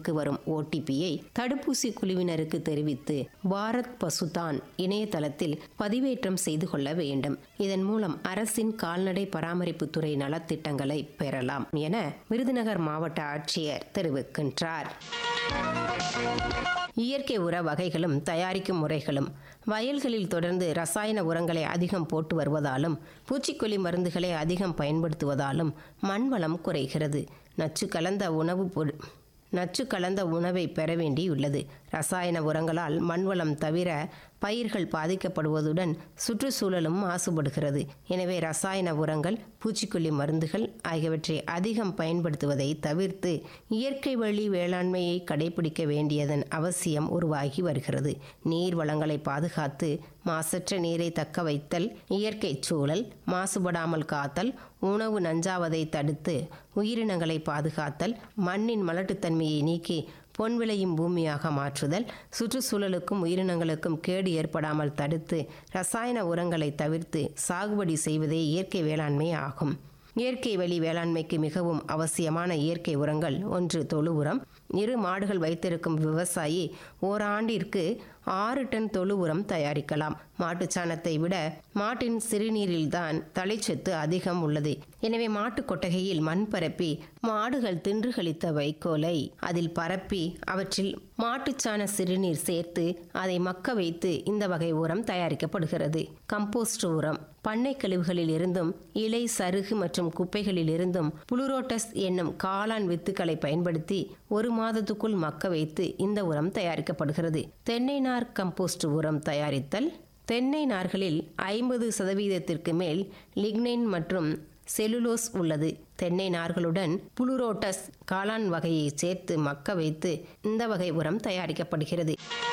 எண்ணுக்கு வரும் ஓடிபியை தடுப்பூசி குழுவினருக்கு தெரிவித்து பாரத் பசுதான் இணையதளத்தில் பதிவேற்றம் செய்து கொள்ள வேண்டும் இதன் மூலம் அரசின் கால்நடை பராமரிப்புத்துறை நலத்திட்டங்களை பெறலாம் என விருதுநகர் மாவட்ட ஆட்சியர் தெரிவிக்கின்றார் இயற்கை உர வகைகளும் தயாரிக்கும் முறைகளும் வயல்களில் தொடர்ந்து ரசாயன உரங்களை அதிகம் போட்டு வருவதாலும் பூச்சிக்கொல்லி மருந்துகளை அதிகம் பயன்படுத்துவதாலும் மண் வளம் குறைகிறது நச்சு கலந்த உணவு பொரு நச்சு கலந்த உணவை பெற வேண்டியுள்ளது ரசாயன உரங்களால் மண்வளம் தவிர பயிர்கள் பாதிக்கப்படுவதுடன் சுற்றுச்சூழலும் மாசுபடுகிறது எனவே ரசாயன உரங்கள் பூச்சிக்கொல்லி மருந்துகள் ஆகியவற்றை அதிகம் பயன்படுத்துவதை தவிர்த்து இயற்கை வழி வேளாண்மையை கடைபிடிக்க வேண்டியதன் அவசியம் உருவாகி வருகிறது நீர் வளங்களை பாதுகாத்து மாசற்ற நீரை தக்க வைத்தல் இயற்கை சூழல் மாசுபடாமல் காத்தல் உணவு நஞ்சாவதை தடுத்து உயிரினங்களை பாதுகாத்தல் மண்ணின் மலட்டுத்தன்மையை நீக்கி பொன் விளையும் பூமியாக மாற்றுதல் சுற்றுச்சூழலுக்கும் உயிரினங்களுக்கும் கேடு ஏற்படாமல் தடுத்து ரசாயன உரங்களை தவிர்த்து சாகுபடி செய்வதே இயற்கை வேளாண்மை ஆகும் இயற்கை வழி வேளாண்மைக்கு மிகவும் அவசியமான இயற்கை உரங்கள் ஒன்று தொழு உரம் இரு மாடுகள் வைத்திருக்கும் விவசாயி ஓராண்டிற்கு ஆறு டன் தொழு உரம் தயாரிக்கலாம் மாட்டுச்சாணத்தை விட மாட்டின் சிறுநீரில்தான் தலைச்சத்து அதிகம் உள்ளது எனவே மாட்டு கொட்டகையில் மண் பரப்பி மாடுகள் தின்று கழித்த வைக்கோலை அதில் பரப்பி அவற்றில் மாட்டுச்சாண சிறுநீர் சேர்த்து அதை மக்க வைத்து இந்த வகை உரம் தயாரிக்கப்படுகிறது கம்போஸ்ட் உரம் பண்ணை கழிவுகளில் இருந்தும் இலை சருகு மற்றும் குப்பைகளில் இருந்தும் புளுரோட்டஸ் என்னும் காளான் வித்துக்களை பயன்படுத்தி ஒரு மாதத்துக்குள் மக்க வைத்து இந்த உரம் தயாரிக்கப்படுகிறது தென்னை நார் கம்போஸ்ட் உரம் தயாரித்தல் தென்னை நார்களில் ஐம்பது சதவீதத்திற்கு மேல் லிக்னைன் மற்றும் செலுலோஸ் உள்ளது தென்னை நார்களுடன் புளுரோட்டஸ் காளான் வகையை சேர்த்து மக்க வைத்து இந்த வகை உரம் தயாரிக்கப்படுகிறது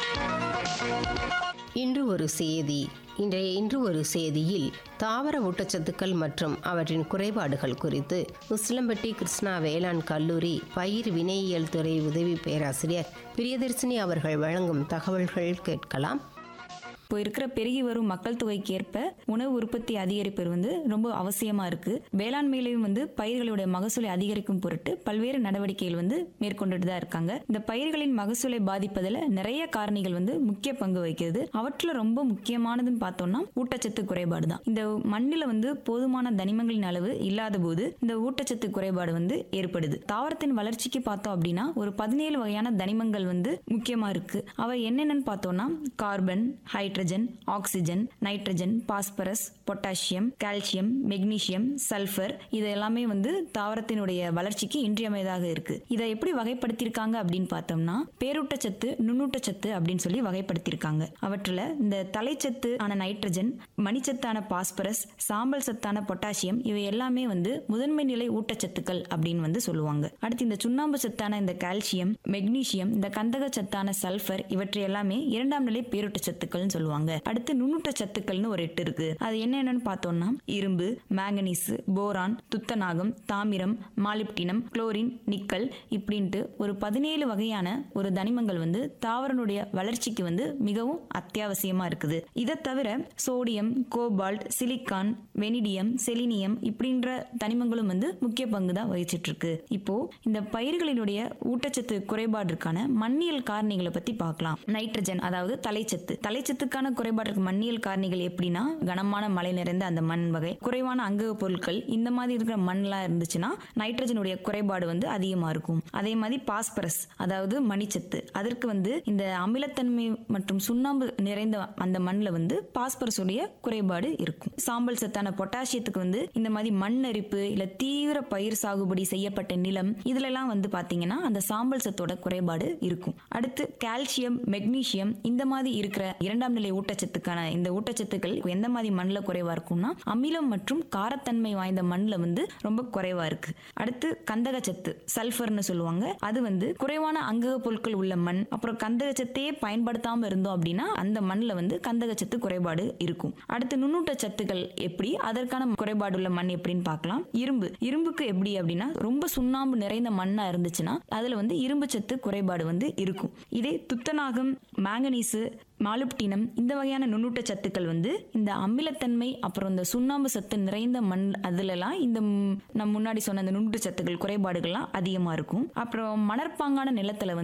இன்று ஒரு செய்தி இன்றைய இன்று ஒரு செய்தியில் தாவர ஊட்டச்சத்துக்கள் மற்றும் அவற்றின் குறைபாடுகள் குறித்து உசிலம்பட்டி கிருஷ்ணா வேளாண் கல்லூரி பயிர் வினையியல் துறை உதவி பேராசிரியர் பிரியதர்சினி அவர்கள் வழங்கும் தகவல்கள் கேட்கலாம் இப்போ இருக்கிற பெருகி வரும் மக்கள் தொகைக்கு ஏற்ப உணவு உற்பத்தி அதிகரிப்பது வந்து ரொம்ப அவசியமா இருக்கு வேளாண்மையிலையும் வந்து பயிர்களுடைய மகசூலை அதிகரிக்கும் பொருட்டு பல்வேறு நடவடிக்கைகள் வந்து மேற்கொண்டுட்டு தான் இருக்காங்க இந்த பயிர்களின் மகசூலை பாதிப்பதில் நிறைய காரணிகள் வந்து முக்கிய பங்கு வகிக்கிறது அவற்றில் ரொம்ப முக்கியமானதுன்னு பார்த்தோம்னா ஊட்டச்சத்து குறைபாடு தான் இந்த மண்ணில் வந்து போதுமான தனிமங்களின் அளவு இல்லாத போது இந்த ஊட்டச்சத்து குறைபாடு வந்து ஏற்படுது தாவரத்தின் வளர்ச்சிக்கு பார்த்தோம் அப்படின்னா ஒரு பதினேழு வகையான தனிமங்கள் வந்து முக்கியமா இருக்கு அவை என்னென்னு பார்த்தோம்னா carbon hydrogen oxygen nitrogen phosphorus potassium calcium magnesium sulphur இது எல்லாமே வந்து தாவரத்தினுடைய வளர்ச்சிக்கு இன்றியமையதாக இருக்கு இதை எப்படி வகைப்படுத்தியிருக்காங்க அப்படின்னு பார்த்தோம்னா பேரூட்டச்சத்து நுண்ணூட்டச்சத்து அப்படின்னு சொல்லி வகைப்படுத்தியிருக்காங்க அவற்றில் இந்த தலைச்சத்து ஆன நைட்ரஜன் மணிச்சத்தான பாஸ்பரஸ் சாம்பல் சத்தான பொட்டாசியம் இவை எல்லாமே வந்து முதன்மை நிலை ஊட்டச்சத்துக்கள் அப்படின்னு வந்து சொல்லுவாங்க அடுத்து இந்த சுண்ணாம்பு சத்தான இந்த கால்சியம் மெக்னீசியம் இந்த கந்தக சத்தான சல்ஃபர் இவற்றை எல்லாமே இரண்டாம் நிலை பேரூட்டச்சத்துக்கள்னு சொல்லுவாங்க அடுத்து நுண்ணூட்ட சத்துக்கள்னு ஒரு எட்டு இருக்கு அது என்னென்னு பார்த்தோம்னா இரும்பு மேங்கனீஸ் போரான் துத்தநாகம் தாமிரம் மாலிப்டினம் குளோரின் நிக்கல் இப்படின்ட்டு ஒரு பதினேழு வகையான ஒரு தனிமங்கள் வந்து தாவரனுடைய வளர்ச்சிக்கு வந்து மிகவும் அத்தியாவசியமா இருக்குது இதை தவிர sodium cobalt silicon vanadium selenium இப்படின்ற தனிமங்களும் வந்து முக்கிய பங்கு தான் வகிச்சிட்டு இருக்கு இப்போ இந்த பயிர்களினுடைய ஊட்டச்சத்து குறைபாட்டிற்கான மண்ணியல் காரணிகளை பத்தி பார்க்கலாம் நைட்ரஜன் அதாவது தலைச்சத்து தலைச்சத்துக்கான குறைபாடு இருக்க மண்ணியல் காரணிகள் எப்படின்னா கனமான மழை நிறைந்த அந்த மண் வகை குறைவான அங்க பொருட்கள் இந்த மாதிரி இருக்கிற மண்லாம் இருந்துச்சுன்னா நைட்ரஜனுடைய குறைபாடு வந்து அதிகமா இருக்கும் அதே மாதிரி பாஸ்பரஸ் அதாவது மணிச்சத்து அதற்கு வந்து இந்த அமிலத்தன்மை மற்றும் சுண்ணாம்பு நிறைந்த அந்த மண்ணில் வந்து பாஸ்பரஸ் உடைய குறைபாடு இருக்கும் சாம்பல் சத்தான பொட்டாசியத்துக்கு வந்து இந்த மாதிரி மண் அரிப்பு இல்ல தீவிர பயிர் சாகுபடி செய்யப்பட்ட நிலம் இதுல எல்லாம் வந்து பாத்தீங்கன்னா அந்த சாம்பல் சத்தோட குறைபாடு இருக்கும் அடுத்து கால்சியம் மெக்னீசியம் இந்த மாதிரி இருக்கிற இரண்டாம் நிலை ஊட்டச்சத்துக்கான இந்த ஊட்டச்சத்துக்கள் எந்த மாதிரி மண்ணில் குறைவா இருக்கும்னா அமிலம் மற்றும் காரத்தன்மை வாய்ந்த மண்ணில் வந்து ரொம்ப குறைவா இருக்கு அடுத்து கந்தகச்சத்து சல்ஃபர்னு சொல்லுவாங்க அது வந்து குறைவான அங்கக பொருட்கள் உள்ள மண் அப்புறம் கந்தகச்சத்தையே பயன்படுத்தாம இருந்தோம் அப்படின்னா அந்த மண்ணில் வந்து கந்தகச்சத்து குறைபாடு இருக்கும் அடுத்து நுண்ணூட்ட சத்துக்கள் எப்படி அதற்கான குறைபாடு உள்ள மண் எப்படின்னு பார்க்கலாம் இரும்பு இரும்புக்கு எப்படி அப்படின்னா ரொம்ப சுண்ணாம்பு நிறைந்த மண்ணா இருந்துச்சுன்னா அதுல வந்து இரும்பு சத்து குறைபாடு வந்து இருக்கும் இதே துத்தநாகம் மேங்கனீஸ் மாலுப்டினம் இந்த வகையான நுண்ணூட்ட சத்துக்கள் வந்து இந்த அமிலத்தன்மை அப்புறம் இந்த சுண்ணாம்பு சத்து நிறைந்த மண் அதுலலாம் இந்த ம், நம்ம முன்னாடி சொன்ன அந்த நுண்ணூட்ட சத்துக்கள் குறைபாடுகள்லாம் அதிகமா இருக்கும் அப்புறம் மணற்பாங்கான நிலத்துல வந்து